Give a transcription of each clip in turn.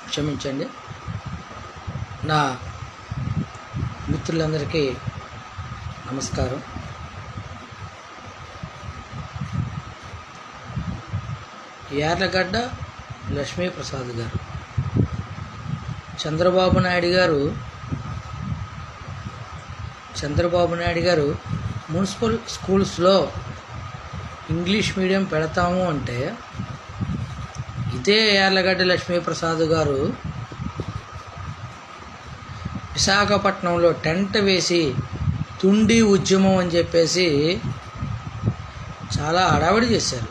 క్షమించండి నా మిత్రులందరికీ నమస్కారం యార్లగడ్డ లక్ష్మీప్రసాద్ గారు చంద్రబాబు నాయుడు గారు చంద్రబాబు నాయుడు గారు మున్సిపల్ స్కూల్స్లో ఇంగ్లీష్ మీడియం పెడతాము అంటే ఇదే యార్లగడ్డ లక్ష్మీప్రసాద్ గారు విశాఖపట్నంలో టెంట్ వేసి తుండి ఉద్యమం అని చెప్పేసి చాలా హడావిడి చేశారు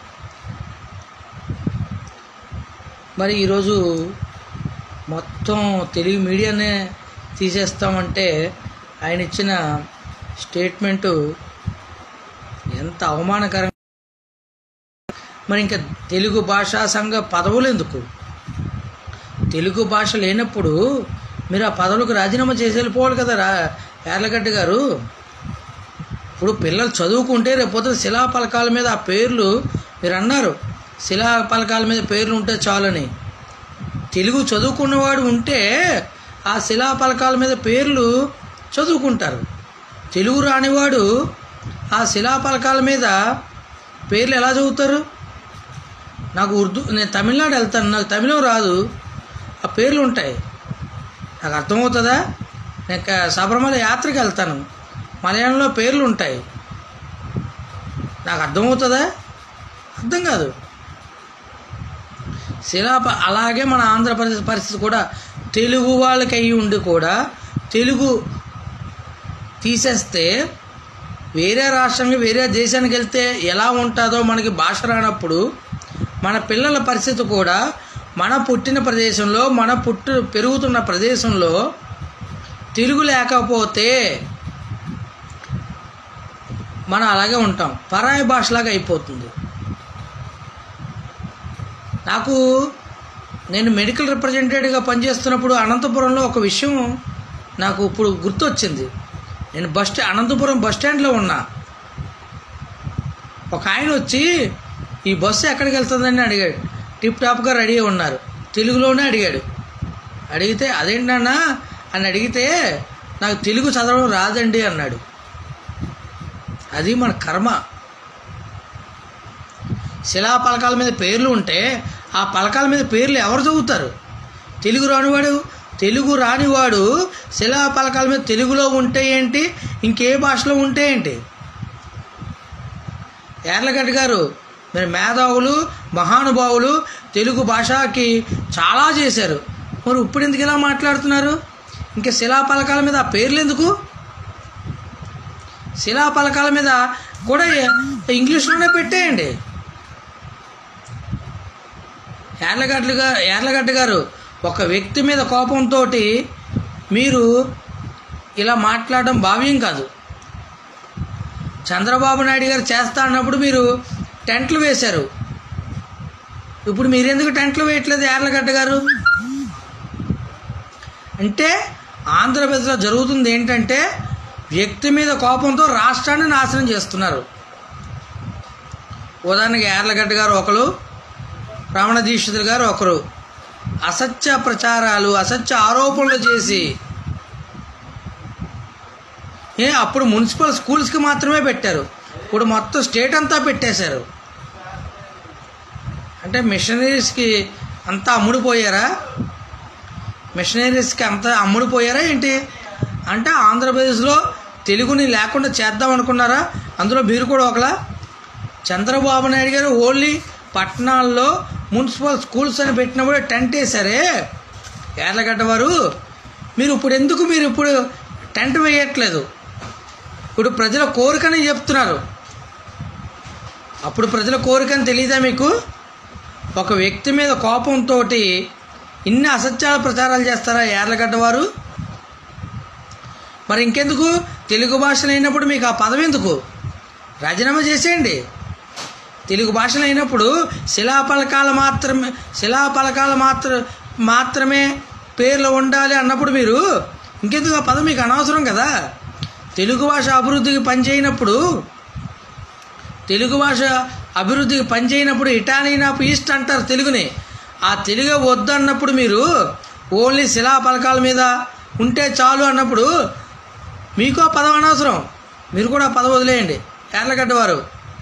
మరి ఈరోజు మొత్తం తెలుగు మీడియానే తీసేస్తామంటే ఆయన ఇచ్చిన స్టేట్మెంటు ఎంత అవమానకరంగా మరి ఇంకా తెలుగు భాషా సంఘ పదవులు ఎందుకు తెలుగు భాష లేనప్పుడు మీరు ఆ పదవులకు రాజీనామా చేసి వెళ్ళిపోవాలి కదా రా యార్లగడ్డ గారు ఇప్పుడు పిల్లలు చదువుకుంటే రేపొద్దు శిలా పలకాల మీద ఆ పేర్లు మీరు అన్నారు శిలా పలకాల మీద పేర్లు ఉంటే చాలని తెలుగు చదువుకున్నవాడు ఉంటే ఆ శిలా పలకాల మీద పేర్లు చదువుకుంటారు తెలుగు రానివాడు ఆ శిలా పలకాల మీద పేర్లు ఎలా చదువుతారు నాకు ఉర్దూ నేను తమిళనాడు వెళ్తాను నాకు తమిళం రాదు ఆ పేర్లు ఉంటాయి నాకు అర్థమవుతుందా నేను క- శబరిమల యాత్రకి వెళ్తాను మలయాళంలో పేర్లు ఉంటాయి నాకు అర్థమవుతుందా అర్థం కాదు శిలాప అలాగే మన ఆంధ్రప్రదేశ్ పరిస్థితి కూడా తెలుగు వాళ్ళకి అయ్యి ఉండి కూడా తెలుగు తీసేస్తే వేరే రాష్ట్రానికి వేరే దేశానికి వెళ్తే ఎలా ఉంటుందో మనకి భాష రానప్పుడు మన పిల్లల పరిస్థితి కూడా మన పుట్టిన ప్రదేశంలో మన పుట్టు పెరుగుతున్న ప్రదేశంలో తెలుగు లేకపోతే మనం అలాగే ఉంటాం పరాయి భాషలాగా అయిపోతుంది నాకు నేను మెడికల్ రిప్రజెంటేటివ్గా పనిచేస్తున్నప్పుడు అనంతపురంలో ఒక విషయం నాకు ఇప్పుడు గుర్తొచ్చింది నేను బస్ స్టా అనంతపురం బస్ స్టాండ్లో ఉన్నా ఒక ఆయన వచ్చి ఈ బస్సు ఎక్కడికి వెళ్తుందని అడిగాడు టిప్ టాప్గా రెడీ అయి ఉన్నారు తెలుగులోనే అడిగాడు అడిగితే అదేంటన్నా అని అడిగితే నాకు తెలుగు చదవడం రాదండి అన్నాడు అది మన కర్మ శిలా పలకాల మీద పేర్లు ఉంటే ఆ పలకాల మీద పేర్లు ఎవరు చదువుతారు తెలుగు రానివాడు తెలుగు రానివాడు శిలా పలకాల మీద తెలుగులో ఉంటే ఏంటి ఇంకే భాషలో ఉంటే ఏంటి యార్లగడ్డ గారు మీరు మేధావులు మహానుభావులు తెలుగు భాషకి చాలా చేశారు మరి ఇప్పుడు ఎందుకు ఇలా మాట్లాడుతున్నారు ఇంకా శిలా పలకాల మీద ఆ పేర్లు ఎందుకు శిలా పలకాల మీద కూడా ఇంగ్లీష్లోనే పెట్టేయండి యార్లగడ్డ గారు యార్లగడ్డ గారు ఒక వ్యక్తి మీద కోపంతో మీరు ఇలా మాట్లాడడం భావ్యం కాదు చంద్రబాబు నాయుడు గారు చేస్తా అన్నప్పుడు మీరు టెంట్లు వేశారు ఇప్పుడు మీరెందుకు టెంట్లు వేయట్లేదు యార్లగడ్డ గారు అంటే ఆంధ్రప్రదేశ్లో జరుగుతుంది ఏంటంటే వ్యక్తి మీద కోపంతో రాష్ట్రాన్ని నాశనం చేస్తున్నారు ఉదాహరణకి యార్లగడ్డ గారు ఒకరు రమణ దీక్షితులు గారు ఒకరు అసత్య ప్రచారాలు అసత్య ఆరోపణలు చేసి ఏ అప్పుడు మున్సిపల్ స్కూల్స్కి మాత్రమే పెట్టారు ఇప్పుడు మొత్తం స్టేట్ అంతా పెట్టేశారు అంటే మిషనరీస్కి అంతా అమ్ముడుపోయారా మిషనరీస్కి అంతా అమ్ముడుపోయారా ఏంటి అంటే ఆంధ్రప్రదేశ్లో తెలుగుని లేకుండా చేద్దాం అనుకున్నారా అందులో మీరు కూడా ఒకలా చంద్రబాబు నాయుడు గారు ఓన్లీ పట్టణాల్లో మున్సిపల్ స్కూల్స్ అని పెట్టినప్పుడు టెంట్ వేశారే యార్లగడ్డ వారు మీరు ఇప్పుడు ఎందుకు మీరు ఇప్పుడు టెంట్ వేయట్లేదు ఇప్పుడు ప్రజల కోరికని చెప్తున్నారు అప్పుడు ప్రజల కోరికని తెలియదా మీకు ఒక వ్యక్తి మీద కోపంతో ఇన్ని అసత్యాల ప్రచారాలు చేస్తారా యార్లగడ్డ వారు మరి ఇంకెందుకు తెలుగు భాష లేనప్పుడు మీకు ఆ పదం ఎందుకు రాజీనామా చేసేయండి తెలుగు భాష లేనప్పుడు శిలాపలకాల మాత్రమే శిలాపలకాల మాత్ర మాత్రమే పేర్లు ఉండాలి అన్నప్పుడు మీరు ఇంకెందుకు ఆ పదం మీకు అనవసరం కదా తెలుగు భాష అభివృద్ధికి పనిచేయనప్పుడు తెలుగు భాష అభివృద్ధికి పనిచేయనప్పుడు ఇటాలియన్ ఆఫ్ ఈస్ట్ అంటారు తెలుగుని ఆ తెలుగు వద్దన్నప్పుడు మీరు ఓన్లీ శిలా పలకాల మీద ఉంటే చాలు అన్నప్పుడు మీకు ఆ పదం అనవసరం మీరు కూడా ఆ పదం వదిలేయండి ఏర్లగడ్డ వారు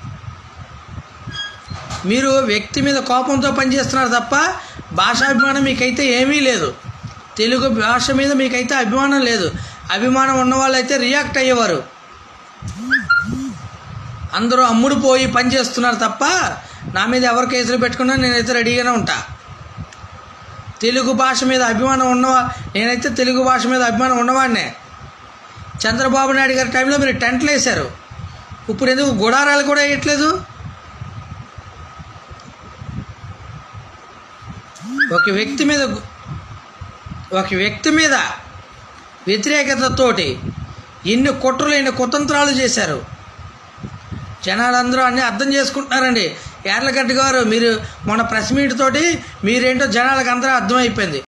మీరు వ్యక్తి మీద కోపంతో పనిచేస్తున్నారు తప్ప భాషాభిమానం మీకైతే ఏమీ లేదు తెలుగు భాష మీద మీకైతే అభిమానం లేదు అభిమానం ఉన్న వాళ్ళైతే రియాక్ట్ అయ్యేవారు అందరూ అమ్ముడు పోయి పని చేస్తున్నారు తప్ప నా మీద ఎవరు కేసులు పెట్టుకున్నా నేనైతే రెడీగానే ఉంటా తెలుగు భాష మీద అభిమానం ఉన్నవా నేనైతే తెలుగు భాష మీద అభిమానం ఉన్నవాడినే చంద్రబాబు నాయుడు గారి టైంలో మీరు టెంట్లు వేశారు ఇప్పుడు ఎందుకు గుడారాలు కూడా వేయట్లేదు ఒక వ్యక్తి మీద గు- ఒక వ్యక్తి మీద వ్యతిరేకతతోటి ఎన్ని కుట్రలు ఎన్ని కుతంత్రాలు చేశారు జనాలందరూ అన్నీ అర్థం చేసుకుంటున్నారండి యార్లగడ్డ గారు మీరు మొన్న ప్రెస్ మీట్ తోటి మీరేంటో జనాలకు అందరూ అర్థమైపోయింది